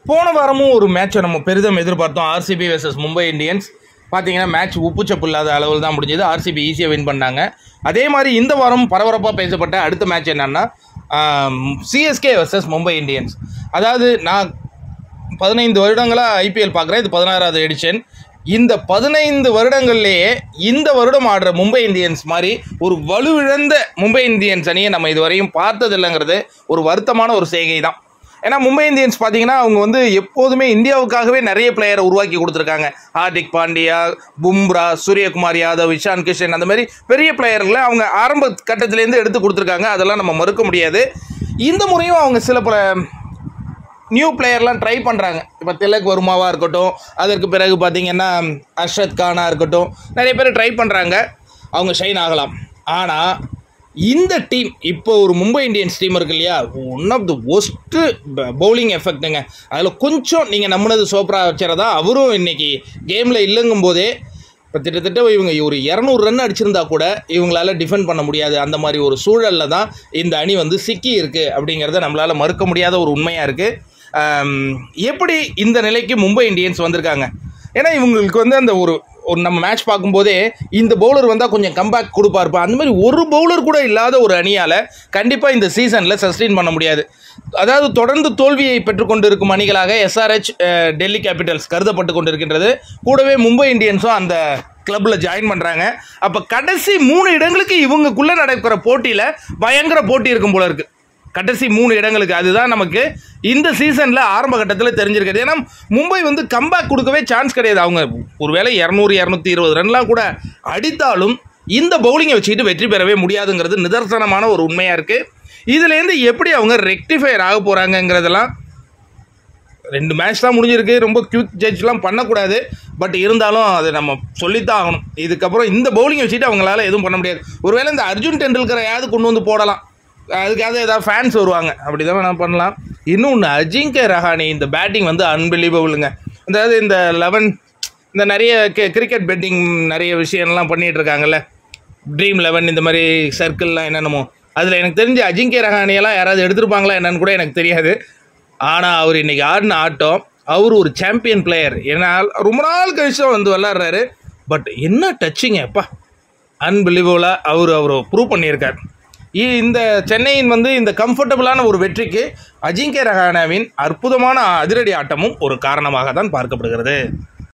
போன வாரமும் ஒரு மேட்சை நம்ம பெரிதும் எதிர்பார்த்தோம் ஆர்சிபி வெர்சஸ் மும்பை இந்தியன்ஸ் பார்த்தீங்கன்னா மேட்ச் உப்புச்சப்பு இல்லாத அளவில் தான் முடிஞ்சது ஆர்சிபி ஈஸியாக வின் பண்ணாங்க அதே மாதிரி இந்த வாரம் பரபரப்பாக பேசப்பட்ட அடுத்த மேட்ச் என்னன்னா சிஎஸ்கே வெர்சஸ் மும்பை இந்தியன்ஸ் அதாவது நான் பதினைந்து வருடங்களாக ஐபிஎல் பார்க்குறேன் இது பதினாறாவது எடிஷன் இந்த பதினைந்து வருடங்கள்லேயே இந்த வருடம் ஆடுற மும்பை இந்தியன்ஸ் மாதிரி ஒரு வலுவிழந்த மும்பை இந்தியன்ஸ் அணியை நம்ம இதுவரையும் பார்த்ததில்லைங்கிறது ஒரு வருத்தமான ஒரு செய்கை தான் ஏன்னா மும்பை இந்தியன்ஸ் பார்த்தீங்கன்னா அவங்க வந்து எப்போதுமே இந்தியாவுக்காகவே நிறைய பிளேயரை உருவாக்கி கொடுத்துருக்காங்க ஹார்திக் பாண்டியா பும்ரா சூரியகுமார் யாதவ் இஷான் கிஷன் அந்த மாதிரி பெரிய பிளேயர்களை அவங்க ஆரம்ப கட்டத்திலேருந்து எடுத்து கொடுத்துருக்காங்க அதெல்லாம் நம்ம மறுக்க முடியாது இந்த முறையும் அவங்க சில பல நியூ பிளேயர்லாம் ட்ரை பண்ணுறாங்க இப்போ திலக் வர்மாவாக இருக்கட்டும் அதற்கு பிறகு பார்த்தீங்கன்னா அர்ஷத் கானா இருக்கட்டும் நிறைய பேர் ட்ரை பண்ணுறாங்க அவங்க ஷைன் ஆகலாம் ஆனால் இந்த டீம் இப்போ ஒரு மும்பை இந்தியன்ஸ் டீம் இருக்கு இல்லையா one of the worst bowling எஃபெக்ட்டுங்க அதில் கொஞ்சம் நீங்கள் நம்பினது சோப்ரா வச்சுறதா அவரும் இன்னைக்கு கேமில் இல்லைங்கும் போதே இப்போ கிட்டத்தட்ட இவங்க ஒரு இரநூறு ரன் அடிச்சிருந்தா கூட இவங்களால டிஃபெண்ட் பண்ண முடியாது அந்த மாதிரி ஒரு சூழலில் தான் இந்த அணி வந்து சிக்கி இருக்கு அப்படிங்கிறத நம்மளால் மறுக்க முடியாத ஒரு உண்மையாக இருக்குது எப்படி இந்த நிலைக்கு மும்பை இந்தியன்ஸ் வந்திருக்காங்க ஏன்னா இவங்களுக்கு வந்து அந்த ஒரு ஒரு நம்ம மேட்ச் பார்க்கும்போதே இந்த பவுலர் வந்தால் கொஞ்சம் கம்பேக் கொடுப்பாருப்பா அந்த மாதிரி ஒரு பவுலர் கூட இல்லாத ஒரு அணியால் கண்டிப்பாக இந்த சீசனில் சஸ்டெயின் பண்ண முடியாது அதாவது தொடர்ந்து தோல்வியை பெற்றுக்கொண்டு இருக்கும் அணிகளாக எஸ்ஆர்ஹெச் டெல்லி கேபிட்டல்ஸ் கருதப்பட்டு கொண்டிருக்கின்றது கூடவே மும்பை இந்தியன்ஸும் அந்த கிளப்பில் ஜாயின் பண்ணுறாங்க அப்போ கடைசி மூணு இடங்களுக்கு இவங்களுக்குள்ளே நடக்கிற போட்டியில் பயங்கர போட்டி இருக்கும் போல இருக்குது கடைசி மூணு இடங்களுக்கு அதுதான் நமக்கு இந்த சீசனில் ஆரம்ப கட்டத்தில் தெரிஞ்சிருக்குது ஏன்னா மும்பை வந்து கம்பேக் கொடுக்கவே சான்ஸ் கிடையாது அவங்க ஒருவேளை இரநூறு இரநூத்தி இருபது ரன்லாம் கூட அடித்தாலும் இந்த பவுலிங்கை வச்சுக்கிட்டு வெற்றி பெறவே முடியாதுங்கிறது நிதர்சனமான ஒரு உண்மையாக இருக்குது இதுலேருந்து எப்படி அவங்க ரெக்டிஃபையர் ஆக போகிறாங்கங்கிறதெல்லாம் ரெண்டு மேட்ச் தான் முடிஞ்சிருக்கு ரொம்ப குவிக் ஜட்ஜ்லாம் பண்ணக்கூடாது பட் இருந்தாலும் அது நம்ம சொல்லித்தான் ஆகணும் இதுக்கப்புறம் இந்த பவுலிங்கை வச்சுட்டு அவங்களால எதுவும் பண்ண முடியாது ஒருவேளை இந்த அர்ஜுன் டெண்டுல்கரையாவது கொண்டு வந்து போடலாம் அதுக்காக ஏதாவது ஃபேன்ஸ் வருவாங்க அப்படி தான் நான் பண்ணலாம் இன்னொன்று அஜிங்க ரஹானி இந்த பேட்டிங் வந்து அன்பிலீவபிளுங்க அதாவது இந்த லெவன் இந்த நிறைய கிரிக்கெட் பெட்டிங் நிறைய விஷயம்லாம் பண்ணிகிட்டு இருக்காங்கல்ல ட்ரீம் லெவன் இந்த மாதிரி சர்க்கிள்லாம் என்னென்னமோ அதில் எனக்கு தெரிஞ்ச அஜிங்கே ரஹானியெல்லாம் யாராவது எடுத்திருப்பாங்களா என்னன்னு கூட எனக்கு தெரியாது ஆனால் அவர் இன்னைக்கு ஆடின ஆட்டம் அவர் ஒரு சாம்பியன் பிளேயர் ஏன்னா ரொம்ப நாள் கழிச்சு தான் வந்து விளாட்றாரு பட் என்ன டச்சிங்க அப்பா அன்பிலீவபுளாக அவர் அவர் ப்ரூவ் பண்ணியிருக்கார் இ- இந்த சென்னையின் வந்து இந்த கம்ஃபர்டபுளான ஒரு வெற்றிக்கு அஜிங்கே ரஹானாவின் அற்புதமான அதிரடி ஆட்டமும் ஒரு காரணமாக தான் பார்க்கப்படுகிறது